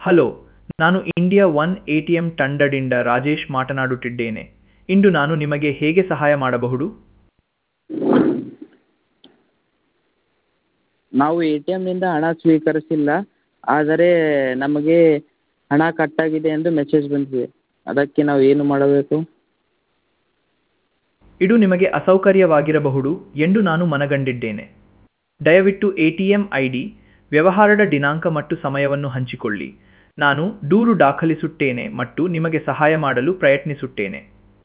hello ನಾನು India one A T M ತಂಡದಿಂದ ರಾಜೇಶ್ ಮಾತನಾಡುತ್ತಿದ್ದೇನೆ ಇಂದು ನಾನು ನಿಮಗೆ ಹೇಗೆ ಸಹಾಯ ಮಾಡಬಹುದು ನಾವು ಎ ಟಿ ಎಮ್ನಿಂದ ಹಣ ಸ್ವೀಕರಿಸಿಲ್ಲ ಆದರೆ ನಮಗೆ ಹಣ ಕಟ್ಟಾಗಿದೆ ಎಂದು ಮೆಸೇಜ್ ಬಂದಿದೆ ಅದಕ್ಕೆ ನಾವು ಏನು ಮಾಡಬೇಕು ಇದು ನಿಮಗೆ ಅಸೌಕರ್ಯವಾಗಿರಬಹುದು ಎಂದು ನಾನು ಮನಗಂಡಿದ್ದೇನೆ ದಯವಿಟ್ಟು A T M I D ವ್ಯವಹಾರದ ದಿನಾಂಕ ಮತ್ತು ಸಮಯವನ್ನು ಹಂಚಿಕೊಳ್ಳಿ ನಾನು ದೂರು ದಾಖಲಿಸುತ್ತೇನೆ ಮತ್ತು ನಿಮಗೆ ಸಹಾಯ ಮಾಡಲು ಪ್ರಯತ್ನಿಸುತ್ತೇನೆ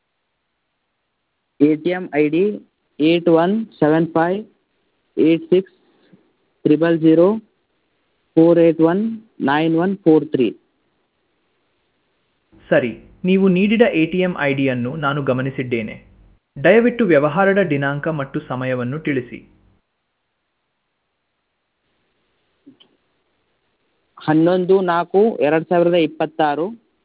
A T M I D eight one seven five eight six triple zero four eight one nine one four three ಸರಿ ನೀವು ನೀಡಿದ ಎ ಟಿ ಎಂ ಐ ಡಿಯನ್ನು ನಾನು ಗಮನಿಸಿದ್ದೇನೆ ದಯವಿಟ್ಟು ವ್ಯವಹಾರದ ದಿನಾಂಕ ಮತ್ತು ಸಮಯವನ್ನು ತಿಳಿಸಿ ಹನ್ನೊಂದು ನಾಲ್ಕು ಎರಡು ಸಾವಿರದ ಇಪ್ಪತ್ತಾರು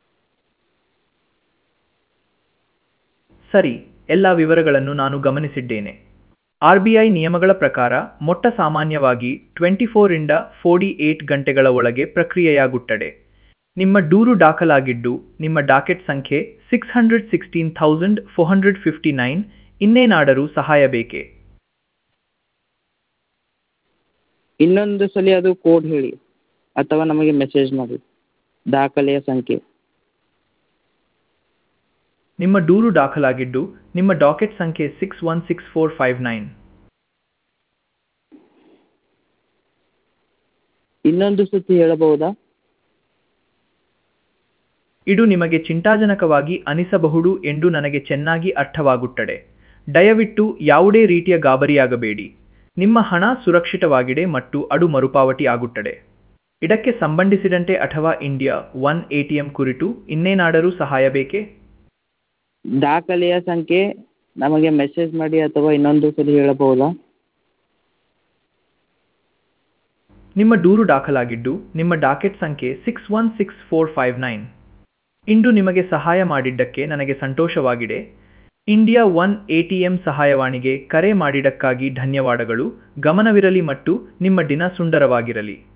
ಸರಿ ಎಲ್ಲ ವಿವರಗಳನ್ನು ನಾನು ಗಮನಿಸಿದ್ದೇನೆ ಆರ್ ಬಿ ಐ ನಿಯಮಗಳ ಪ್ರಕಾರ ಮೊಟ್ಟ ಸಾಮಾನ್ಯವಾಗಿ ಟ್ವೆಂಟಿ ಫೋರಿಂದ ಫೋರ್ಟಿ ಏಟ್ ಗಂಟೆಗಳ ಒಳಗೆ ಪ್ರಕ್ರಿಯೆಯಾಗುತ್ತದೆ ನಿಮ್ಮ ದೂರು ದಾಖಲಾಗಿದ್ದು ನಿಮ್ಮ ಡಾಕೆಟ್ ಸಂಖ್ಯೆ six hundred sixteen thousand four hundred fifty nine ಇನ್ನೇನಾದರೂ ಸಹಾಯ ಬೇಕೇ ಇನ್ನೊಂದು ಸಲ ಅದು ಕೋಡ್ ಹೇಳಿ ಅಥವಾ ನಮಗೆ ಮೆಸೇಜ್ ಮಾಡಿ ದಾಖಲೆಯ ಸಂಖ್ಯೆ ನಿಮ್ಮ ದೂರು ದಾಖಲಾಗಿದ್ದು ನಿಮ್ಮ ಡಾಕೆಟ್ ಸಂಖ್ಯೆ six one six four five nine ಇನ್ನೊಂದು ಸತಿ ಹೇಳಬಹುದಾ ಇದು ನಿಮಗೆ ಚಿಂತಾಜನಕವಾಗಿ ಅನಿಸಬಹುದು ಎಂದು ನನಗೆ ಚೆನ್ನಾಗಿ ಅರ್ಥವಾಗುತ್ತದೆ ದಯವಿಟ್ಟು ಯಾವುದೇ ರೀತಿಯ ಗಾಬರಿಯಾಗಬೇಡಿ ನಿಮ್ಮ ಹಣ ಸುರಕ್ಷಿತವಾಗಿದೆ ಮತ್ತು ಅದು ಮರುಪಾವತಿ ಆಗುತ್ತದೆ ಇದಕ್ಕೆ ಸಂಬಂಧಿಸಿದಂತೆ ಅಥವಾ India one A T M ಕುರಿತು ಇನ್ನೇನಾದರೂ ಸಹಾಯ ಬೇಕೇ ದಾಖಲೆಯ ಸಂಖ್ಯೆ ನಮಗೆ ಮೆಸೇಜ್ ಮಾಡಿ ಅಥವಾ ಇನ್ನೊಂದು ಸಲ ಹೇಳಬಹುದಾ ನಿಮ್ಮ ದೂರು ದಾಖಲಾಗಿದ್ದು ನಿಮ್ಮ ಡಾಕೆಟ್ ಸಂಖ್ಯೆ six one six four five nine ಇಂದು ನಿಮಗೆ ಸಹಾಯ ಮಾಡಿದ್ದಕ್ಕೆ ನನಗೆ ಸಂತೋಷವಾಗಿದೆ India one A T M ಸಹಾಯವಾಣಿಗೆ ಕರೆ ಮಾಡಿದ್ದಕ್ಕಾಗಿ ಧನ್ಯವಾದಗಳು ಗಮನವಿರಲಿ ಮತ್ತು ನಿಮ್ಮ ದಿನ ಸುಂದರವಾಗಿರಲಿ